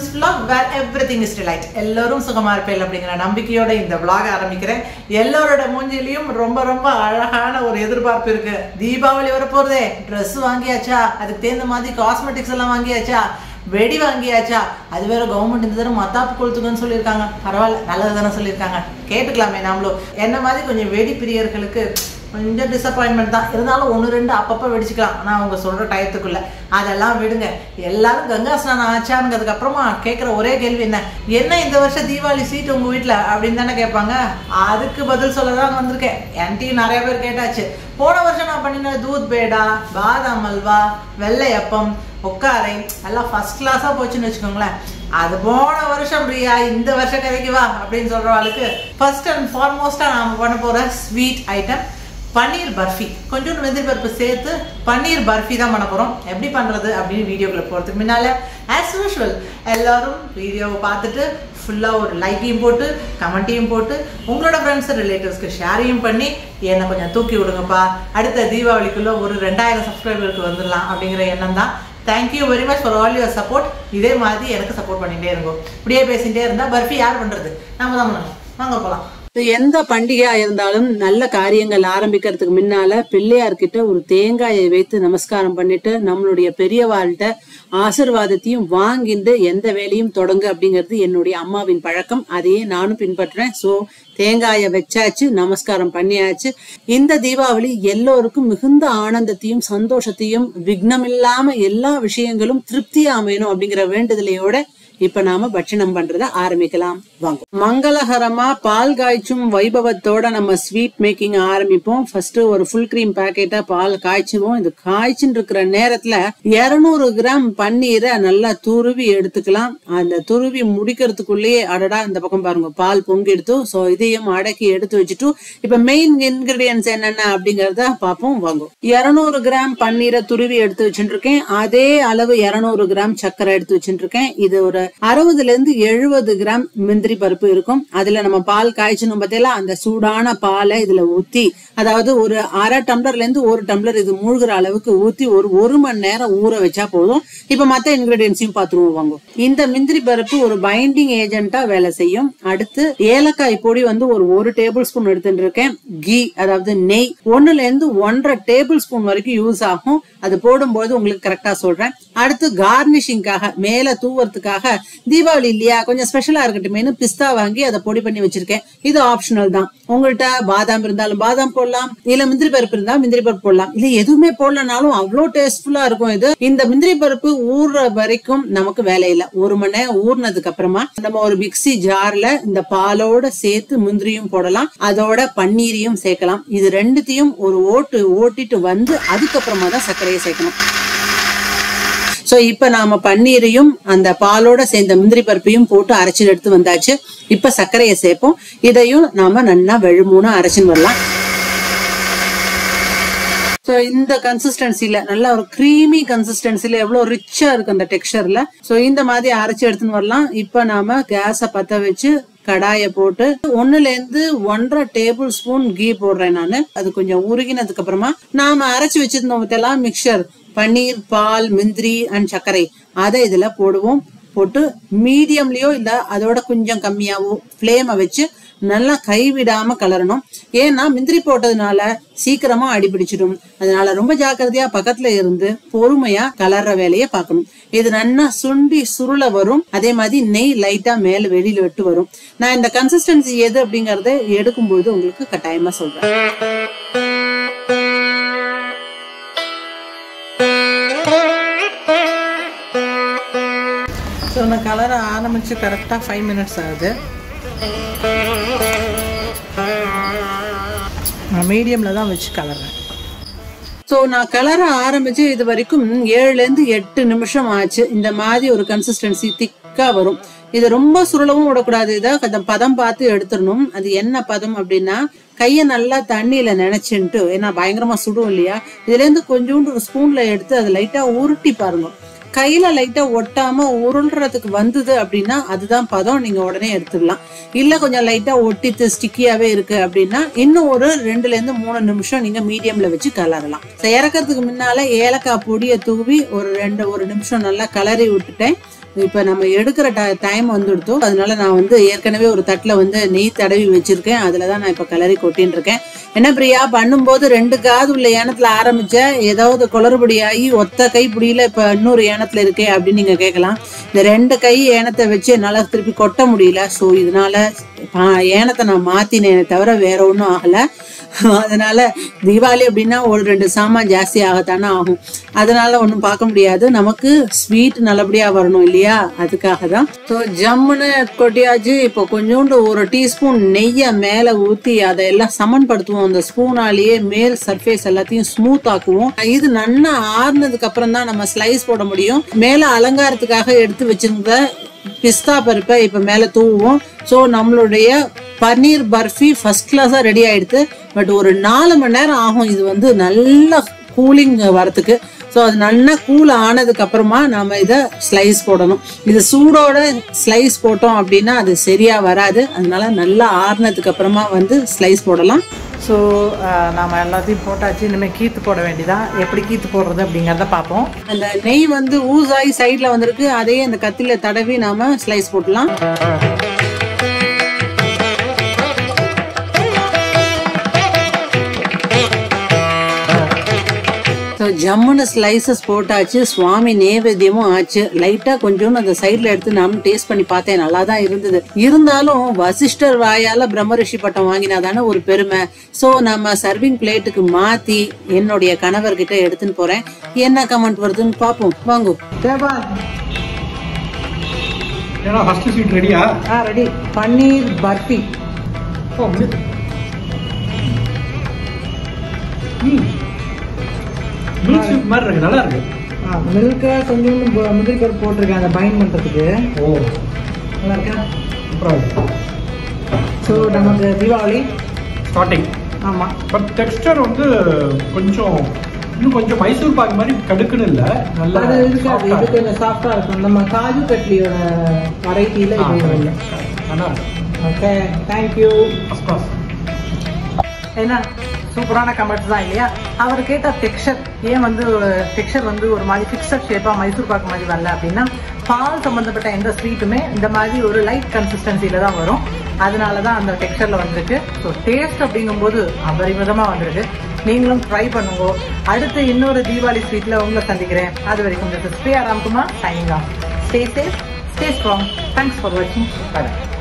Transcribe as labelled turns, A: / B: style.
A: friends vlog where everything is delight எல்லோரும் சுகமா இருப்பேன் அப்படிங்கிற நம்பிக்கையோட இந்த vlog ஆரம்பிக்கிறேன் எல்லாரோட மூஞ்சிலையும் ரொம்ப ரொம்ப அழகான ஒரு எதிர்பார்ப்பு இருக்கு தீபாவளி வரப்போறதே ட்ரெஸ் வாங்கியாச்சா அதுக்கு தகுந்த மாதிரி காஸ்மெட்டிக்ஸ் எல்லாம் வாங்கியாச்சா வெடி வாங்கியாச்சா அது வேற கவர்மெண்ட் இந்த தடவை மத்தாப்பு கொளுத்துக்கன்னு சொல்லியிருக்காங்க பரவாயில்ல நல்லது தானே சொல்லியிருக்காங்க கேட்டுக்கலாமே நாமளும் என்ன மாதிரி கொஞ்சம் வெடி பிரியர்களுக்கு கொஞ்சம் டிசப்பாயின்மெண்ட் தான் இருந்தாலும் ஒன்று ரெண்டு அப்பப்போ வெடிச்சுக்கலாம் ஆனால் அவங்க சொல்கிற டயத்துக்குள்ள அதெல்லாம் விடுங்க எல்லாரும் கங்கா ஸ்நானம் ஆச்சாங்கிறதுக்கு அப்புறமா கேட்குற ஒரே கேள்வி என்ன என்ன இந்த வருஷம் தீபாவளி சீட் உங்கள் வீட்டில் அப்படின்னு தானே கேட்பாங்க அதுக்கு பதில் சொல்ல தான் வந்திருக்கேன் என்கிட்டயும் நிறைய பேர் கேட்டாச்சு போன வருஷம் நான் பண்ணின தூத் பேடா பாதாம் அல்வா வெள்ளையப்பம் உட்காரை எல்லாம் ஃபர்ஸ்ட் கிளாஸாக போச்சுன்னு வச்சுக்கோங்களேன் அது போன வருஷம் பிரியா இந்த வருஷம் கதைக்கு வா அப்படின்னு சொல்கிறவாளுக்கு ஃபர்ஸ்ட் அண்ட் ஃபார்மோஸ்ட்டாக நாம் பண்ண போகிற ஸ்வீட் ஐட்டம் பன்னீர் பர்ஃபி கொஞ்சோண்டு வெந்தய பருப்பு சேர்த்து பன்னீர் பர்ஃபி தான் பண்ண போகிறோம் எப்படி பண்ணுறது அப்படின்னு வீடியோக்குள்ள போகிறதுக்கு முன்னால் ஆஸ் யூஷுவல் எல்லாரும் வீடியோவை பார்த்துட்டு ஃபுல்லாக ஒரு லைக்கையும் போட்டு கமெண்ட்டையும் போட்டு உங்களோட ஃப்ரெண்ட்ஸ் ரிலேட்டிவ்ஸ்க்கு ஷேரையும் பண்ணி என்னை கொஞ்சம் தூக்கி விடுங்கப்பா அடுத்த தீபாவளிக்குள்ளே ஒரு ரெண்டாயிரம் சப்ஸ்கிரைபருக்கு வந்துடலாம் அப்படிங்கிற எண்ணம் தான் thank you very much for all your support இதே மாதிரி எனக்கு சப்போர்ட் பண்ணிகிட்டே இருங்கோ இப்படியே பேசிகிட்டே இருந்தால் பர்ஃபி யார் பண்ணுறது நம்ம தான் பண்ணணும் வாங்க போகலாம்
B: எந்த பண்டிகையா இருந்தாலும் நல்ல காரியங்கள் ஆரம்பிக்கிறதுக்கு முன்னால பிள்ளையார்கிட்ட ஒரு தேங்காயை வைத்து நமஸ்காரம் பண்ணிட்டு நம்மளுடைய பெரியவாள்கிட்ட ஆசிர்வாதத்தையும் வாங்கிட்டு எந்த வேலையும் தொடங்கு அப்படிங்கிறது என்னுடைய அம்மாவின் பழக்கம் அதையே நானும் பின்பற்றுறேன் சோ தேங்காயை வச்சாச்சு நமஸ்காரம் பண்ணியாச்சு இந்த தீபாவளி எல்லோருக்கும் மிகுந்த ஆனந்தத்தையும் சந்தோஷத்தையும் விக்னம் இல்லாம எல்லா விஷயங்களும் திருப்தியா அமையணும் அப்படிங்கிற வேண்டுதலையோட இப்ப நாம பட்சணம் பண்றத ஆரம்பிக்கலாம் வாங்க மங்களகரமா பால் காய்ச்சும் வைபவத்தோட நம்ம ஸ்வீட் மேக்கிங் ஆரம்பிப்போம் ஃபர்ஸ்ட் ஒரு ஃபுல் கிரீம் பாக்கெட்டா பால் காய்ச்சுவோம் இது காய்ச்சின்னு இருக்கிற நேரத்துல இருநூறு கிராம் பன்னீரை நல்லா துருவி எடுத்துக்கலாம் அந்த துருவி முடிக்கிறதுக்குள்ளேயே அடடா இந்த பக்கம் பாருங்க பால் பொங்கி எடுத்து சோ இதையும் அடக்கி எடுத்து வச்சுட்டு இப்ப மெயின் இன்கிரீடியன்ஸ் என்னென்ன அப்படிங்கறத பார்ப்போம் வாங்க இருநூறு கிராம் பன்னீரை துருவி எடுத்து வச்சுட்டு இருக்கேன் அதே அளவு இருநூறு கிராம் சர்க்கரை எடுத்து வச்சுட்டு இருக்கேன் இது ஒரு அறுபதுல இருந்து எழுபது கிராம் முந்திரி பருப்பு இருக்கும் அதுல நம்ம பால் காய்ச்சணும் பார்த்தீங்களா அந்த சூடான பாலை இதுல ஊத்தி அதாவது ஒரு அரை டம்ளர்ல இருந்து ஒரு டம்ளர் இது மூழ்கிற அளவுக்கு ஊத்தி ஒரு ஒரு மணி நேரம் ஊற வச்சா போதும் இப்ப மத்த இன்கிரீடியன்ஸையும் பாத்துருவோம் வாங்க இந்த முந்திரி பருப்பு ஒரு பைண்டிங் ஏஜென்ட்டா வேலை செய்யும் அடுத்து ஏலக்காய் பொடி வந்து ஒரு ஒரு டேபிள் ஸ்பூன் எடுத்துட்டு இருக்கேன் கீ அதாவது நெய் ஒண்ணுல இருந்து ஒன்றரை டேபிள் ஸ்பூன் வரைக்கும் யூஸ் ஆகும் அது போடும்போது உங்களுக்கு கரெக்டா சொல்றேன் அடுத்து கார்னிஷிங்காக மேல தூவறதுக்காக தீபாவளி இல்லையா கொஞ்சம் ஸ்பெஷலா இருக்கட்டுமேனு பிஸ்தா வாங்கி அதை பொடி பண்ணி வச்சிருக்கேன் இது ஆப்ஷனல் தான் உங்கள்கிட்ட பாதாம் இருந்தாலும் பாதாம் போடலாம் இல்ல முந்திரி பருப்பு இருந்தா முந்திரி பருப்பு போடலாம் இல்ல எதுவுமே போடலனாலும் அவ்வளோ டேஸ்ட்ஃபுல்லா இருக்கும் இது இந்த முந்திரி பருப்பு ஊறுற வரைக்கும் நமக்கு வேலை இல்லை ஒரு மணி நேரம் ஊறினதுக்கு அப்புறமா நம்ம ஒரு மிக்ஸி ஜார்ல இந்த பாலோட சேர்த்து முந்திரியும் போடலாம் அதோட பன்னீரையும் சேர்க்கலாம் இது ரெண்டுத்தையும் ஒரு ஓட்டு ஓட்டிட்டு வந்து அதுக்கப்புறமா தான் சர்க்கரையை சேர்க்கணும் சோ இப்ப நாம பன்னீரையும் அந்த பாலோட சேர்ந்த முந்திரி பருப்பையும் போட்டு அரைச்சு எடுத்து வந்தாச்சு இப்ப சர்க்கரையை சேர்ப்போம் இதையும் நாம நல்லா வெழுமூணா அரைச்சுன்னு வரலாம் சோ இந்த கன்சிஸ்டன்சில நல்ல ஒரு க்ரீமி கன்சிஸ்டன்சில எவ்வளவு ரிச்சா இருக்கு அந்த டெக்ஸ்டர்ல சோ இந்த மாதிரி அரைச்சு எடுத்துன்னு வரலாம் இப்ப நாம கேஸ பத்த வச்சு கடாய போட்டு ஒண்ணுல இருந்து ஒன்றரை டேபிள் ஸ்பூன் கீ போடுறேன் நானு அது கொஞ்சம் உருகினதுக்கு அப்புறமா நாம அரைச்சு வச்சிருந்தோம் இதெல்லாம் மிக்சர் பன்னீர் பால் முந்திரி அண்ட் சர்க்கரை அதை இதுல போடுவோம் போட்டு மீடியம்லயோ இல்ல அதோட கொஞ்சம் கம்மியாவோ ஃப்ளேமை வச்சு நல்லா கைவிடாம கலரணும் ஏன்னா முந்திரி போட்டதுனால சீக்கிரமா அடிபிடிச்சிடும் அதனால ரொம்ப ஜாக்கிரதையா பக்கத்துல இருந்து பொறுமையா கலர்ற வேலையை பார்க்கணும் இது நல்லா சுண்டி சுருள வரும் அதே மாதிரி நெய் லைட்டா மேல வெளியில விட்டு வரும் நான் இந்த கன்சிஸ்டன்சி எது அப்படிங்கறத எடுக்கும்போது உங்களுக்கு கட்டாயமா சொல்றேன்
A: ஸோ நான் கலர ஆரம்பித்து கரெக்டாக ஃபைவ் மினிட்ஸ் ஆகுது நான் மீடியமில் தான் வச்சு கலர்றேன்
B: ஸோ நான் கலர ஆரம்பிச்சு இது வரைக்கும் ஏழுல இருந்து எட்டு நிமிஷம் ஆச்சு இந்த மாதிரி ஒரு கன்சிஸ்டன்சி திக்கா வரும் இது ரொம்ப சுருளவும் விடக்கூடாது இதை கொஞ்சம் பதம் பார்த்து எடுத்துடணும் அது என்ன பதம் அப்படின்னா கையை நல்லா தண்ணியில நினைச்சுன்ட்டு ஏன்னா பயங்கரமா சுடும் இல்லையா இதுல இருந்து கொஞ்சோண்டு ஒரு ஸ்பூன்ல எடுத்து அதை லைட்டா உருட்டி பாருங்க கையில லைட்டா ஒட்டாம உருள்றதுக்கு வந்தது அப்படின்னா அதுதான் பதம் நீங்க உடனே எடுத்துடலாம் இல்ல கொஞ்சம் லைட்டா ஒட்டித்து ஸ்டிக்கியாவே இருக்கு அப்படின்னா இன்னும் ஒரு ரெண்டுல இருந்து மூணு நிமிஷம் நீங்க மீடியம்ல வச்சு கலரலாம் So, இறக்கறதுக்கு முன்னால ஏலக்காய் பொடியை தூவி ஒரு ரெண்டு ஒரு நிமிஷம் நல்லா கலரி விட்டுட்டேன் இப்ப நம்ம எடுக்கிற டைம் வந்துடுத்தோ அதனால நான் வந்து ஏற்கனவே ஒரு தட்டுல வந்து நெய் தடவி வச்சிருக்கேன் அதுலதான் நான் இப்ப கலரி கொட்டின்னு இருக்கேன் என்ன பிரியா பண்ணும்போது ரெண்டு காது உள்ள ஏனத்துல ஆரம்பிச்ச ஏதாவது குளறுபடி ஆகி ஒத்த கை புடியில இப்ப இன்னொரு ஏனத்துல இருக்கே அப்படின்னு நீங்க கேட்கலாம் இந்த ரெண்டு கை ஏனத்தை வச்சு என்னால திருப்பி கொட்ட முடியல சோ இதனால ஆ, ஏனத்தை நான் மாத்தினேனே தவிர வேற ஒன்றும் ஆகல அதனால தீபாவளி அப்படின்னா ஒரு ரெண்டு சாமான் ஜாஸ்தி ஆகத்தானே ஆகும் அதனால ஒன்றும் பார்க்க முடியாது நமக்கு ஸ்வீட் நல்லபடியா வரணும் இல்லையா அதுக்காக தான் ஸோ ஜம்முன்னு கொட்டியாச்சு இப்போ கொஞ்சோண்டு ஒரு டீஸ்பூன் நெய்யை மேலே ஊற்றி அதை எல்லாம் சமன்படுத்துவோம் அந்த ஸ்பூனாலேயே மேல் சர்ஃபேஸ் எல்லாத்தையும் ஸ்மூத் ஆக்குவோம் இது நல்லா ஆறுனதுக்கு அப்புறம் தான் நம்ம ஸ்லைஸ் போட முடியும் மேலே அலங்காரத்துக்காக எடுத்து வச்சிருந்த பிஸ்தா பருப்பை இப்போ மேலே தூவுவோம் ஸோ நம்மளுடைய பன்னீர் பர்ஃபி ஃபர்ஸ்ட் கிளாஸாக ரெடி ஆயிடுது பட் ஒரு நாலு மணி நேரம் ஆகும் இது வந்து நல்லா கூலிங் வரத்துக்கு ஸோ அது நல்லா கூல் ஆனதுக்கு அப்புறமா நாம இதை ஸ்லைஸ் போடணும் இது சூடோட ஸ்லைஸ் போட்டோம் அப்படின்னா அது சரியா வராது அதனால நல்லா ஆறுனதுக்கு அப்புறமா வந்து ஸ்லைஸ் போடலாம்
A: ஸோ நாம் எல்லாத்தையும் போட்டாச்சு இனிமேல் கீத்து போட வேண்டியதான் எப்படி கீத்து போடுறது அப்படிங்கிறத பார்ப்போம்
B: அந்த நெய் வந்து ஊஸ் ஆகி சைடில் வந்திருக்கு அதையே அந்த கத்தில தடவி நாம ஸ்லைஸ் போடலாம் ஸோ ஜம்முன்னு ஸ்லைசஸ் போட்டாச்சு சுவாமி நேவேத்தியமும் ஆச்சு லைட்டாக கொஞ்சோண்டு அந்த சைடில் எடுத்து நானும் டேஸ்ட் பண்ணி பார்த்தேன் நல்லா தான் இருந்தது இருந்தாலும் வசிஷ்டர் வாயால் பிரம்மரிஷி பட்டம் வாங்கினா தானே ஒரு பெருமை ஸோ நம்ம சர்விங் பிளேட்டுக்கு மாற்றி என்னுடைய கணவர்கிட்ட எடுத்துன்னு போகிறேன் என்ன கமெண்ட் வருதுன்னு பார்ப்போம் வாங்கு
A: தேவா
C: ஏன்னா ஃபர்ஸ்ட் ஸ்வீட் ரெடியா
A: ஆ ரெடி பன்னீர் பர்ஃபி
C: ஓ மில்க் ம் மில்க் ஸ்வீட் மாதிரி இருக்கு நல்லா இருக்கு
A: மில்கை கொஞ்சோண்டு ப- முந்திரி பருப்பு போட்டிருக்கேன் அதை பைண்ட் பண்ணுறதுக்கு
C: ஓ
A: நல்லா இருக்கா
C: சூப்பராக இருக்கு
A: ஸோ நமக்கு தீபாவளி
C: ஸ்டார்டிங்
A: ஆமாம்
C: பட் டெக்ஸ்டர் வந்து கொஞ்சம் இன்னும் கொஞ்சம் மைசூர் பாக் மாதிரி கடுக்குன்னு இல்லை நல்லா
A: அது இருக்காது
C: soft-ஆ
A: இது கொஞ்சம் சாஃப்டாக இருக்கும் நம்ம காஜு கட்லியோட வெரைட்டியில்
C: ஆ,
A: இது இல்லை
C: நல்லா இருக்கு
A: ஓகே தேங்க்யூ
C: அஃப்கோர்ஸ்
A: என்ன சூப்பரான கமெண்ட்ஸ் தான் இல்லையா அவர் கேட்ட டெக்ஸ்சர் ஏன் வந்து டெக்ஸ்சர் வந்து ஒரு மாதிரி ஃபிக்ஸட் ஷேப்பாக மைசூர் பாக்கு மாதிரி வரல அப்படின்னா பால் சம்மந்தப்பட்ட எந்த ஸ்வீட்டுமே இந்த மாதிரி ஒரு லைட் கன்சிஸ்டன்சியில் தான் வரும் அதனால தான் அந்த டெக்ஸ்சரில் வந்திருக்கு ஸோ டேஸ்ட் அப்படிங்கும்போது அபரிமிதமாக வந்திருக்கு நீங்களும் ட்ரை பண்ணுங்க அடுத்து இன்னொரு தீபாவளி ஸ்வீட்டில் உங்களை சந்திக்கிறேன் அது வரைக்கும் this is Shri Ramkumar signing off stay safe stay strong thanks for வாட்சிங் பை